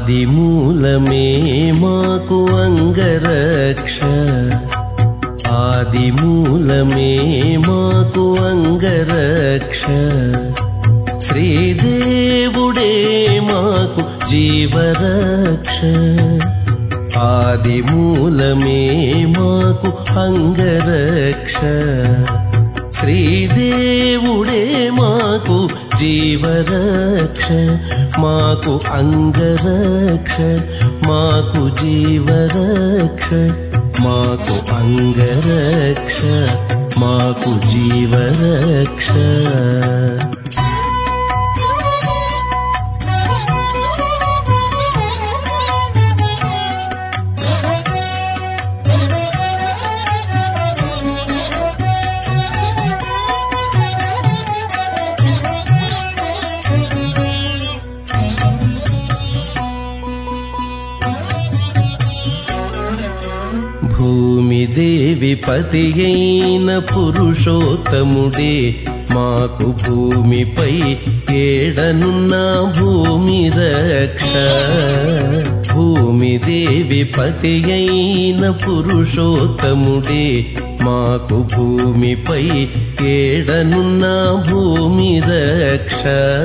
ఆదిమూలమే మాకు అంగరక్ష ఆదిమూలమే మాకు అంగరక్ష శ్రీదేవుడే మాకు జీవరక్ష ఆదిమూలమే మాకు అంగరక్ష శ్రీదేవుడే మాకు జీవరక్ష మాకు అంగరక్ష మాకు జీవరక్ష మాకు అంగరక్ష మాకు జీవరక్ష భూమిదేవి పతి అయిన పురుషోత్తముడే మాకు భూమిపై ఏడనున్న భూమి రక్ష భూమిదేవి పతి అయిన పురుషోత్తముడే మాకు భూమిపై ఏడనున్న భూమి రక్ష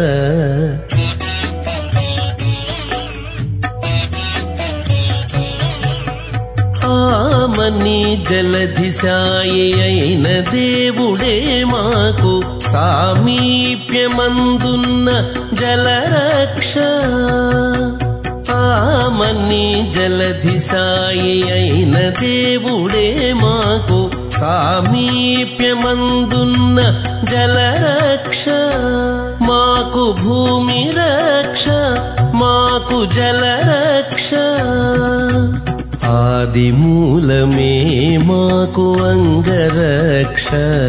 ఆమని జలధి సాయి అయిన దేవుడే మాకు సామీప్యమందున్న జలరక్ష ఆమని జలధి సాయి అయిన దేవుడే మాకు సామీప్యమందున్న జలరక్ష మాకు భూమి రక్ష మాకు జలరక్ష ఆదిమూలమే మాకు అంగరక్ష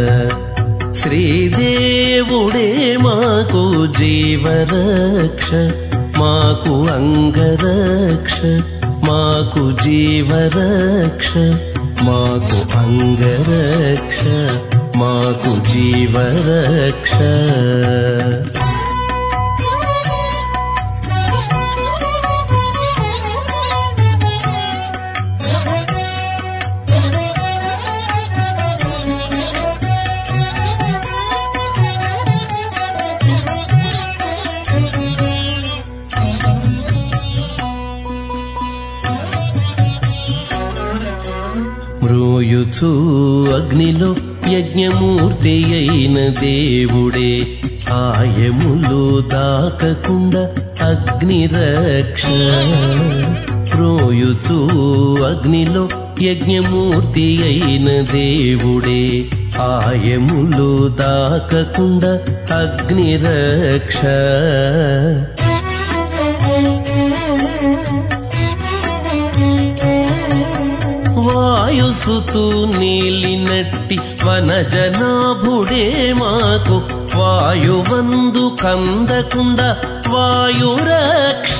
శ్రీదేవుడే మాకు జీవరక్ష మాకు అంగరక్ష మాకు జీవరక్ష మాకు అంగరక్ష మాకు జీవరక్ష మ్రోయుచు అగ్నిలో యజ్ఞమూర్తి అయిన దేవుడే ఆయములు దాకకుండా అగ్ని రక్ష మ్రోయుచు అగ్నిలో యజ్ఞమూర్తి అయిన దేవుడే ఆయములు దాకకుండా అగ్ని రక్ష వాయుసుతు నీలినట్టి వనజనాభుడే మాకు వాయువందు కందకుండా వాయురక్ష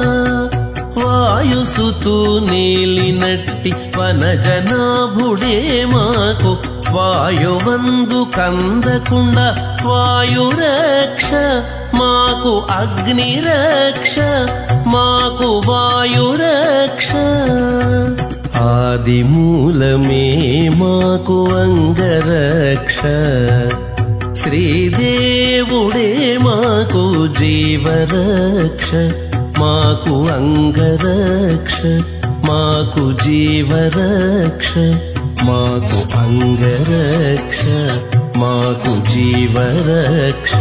వాయుసుతు నీలినట్టి వనజనాభుడే మాకు వాయువందు కందకుండా వాయురక్ష మాకు అగ్నిరక్ష మాకు వాయురక్ష ఆదిమూలమే మాకు అంగరక్ష శ్రీదేవుడే మాకు జీవరక్ష మాకు అంగరక్ష మాకు జీవరక్ష మాకు అంగరక్ష మాకు జీవరక్ష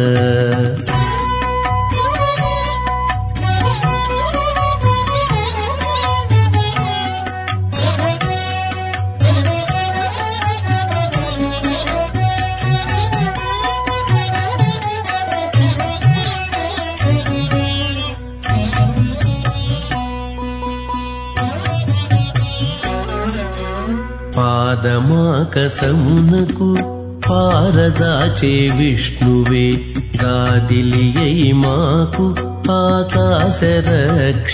పాదమాకసమునకు పారదాచే విష్ణువే గాదిలియై మాకు ఆకాశ రక్ష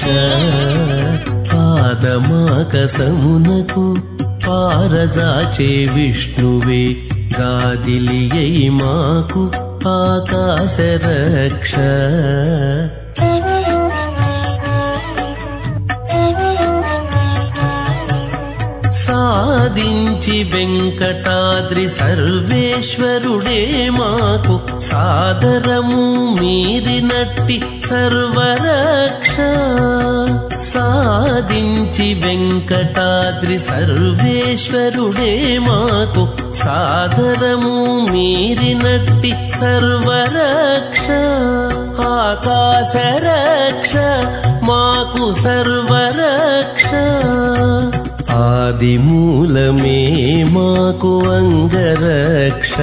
పాదమాకసమునకు పారదాచే విష్ణువే గాదిలియై మాకు ఆకాశ రక్ష సాధించి వెంకటాద్రి సర్వేశ్వరుడే మాకు సాదరము మీరినట్టి సర్వరక్ష సాధించి వెంకటాద్రి సర్వేశ్వరుడే మాకు సాదరము మీరినట్టి సర్వరక్ష ఆకాశ రక్ష మాకు సర్వరక్ష ఆది మూలమే మాకు అంగరక్ష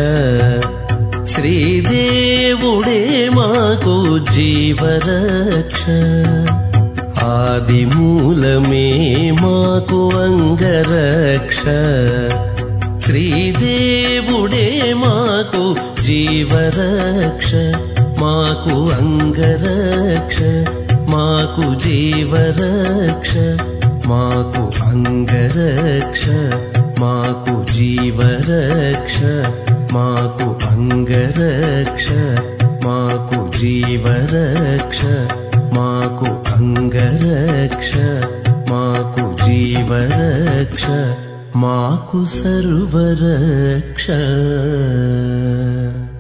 శ్రీదేవుడే మాకు జీవరక్ష ఆది మూలమే మాకు అంగరక్ష శ్రీదేవుడే మాకు జీవరక్ష మాకు అంగరక్ష మాకు జీవరక్ష మాకు అంగరక్ష మాకు జీవరక్ష మాకు అంగరక్ష మాకు జీవరక్ష మాకు అంగరక్ష మాకు జీవరక్ష మాకు సర్వరక్ష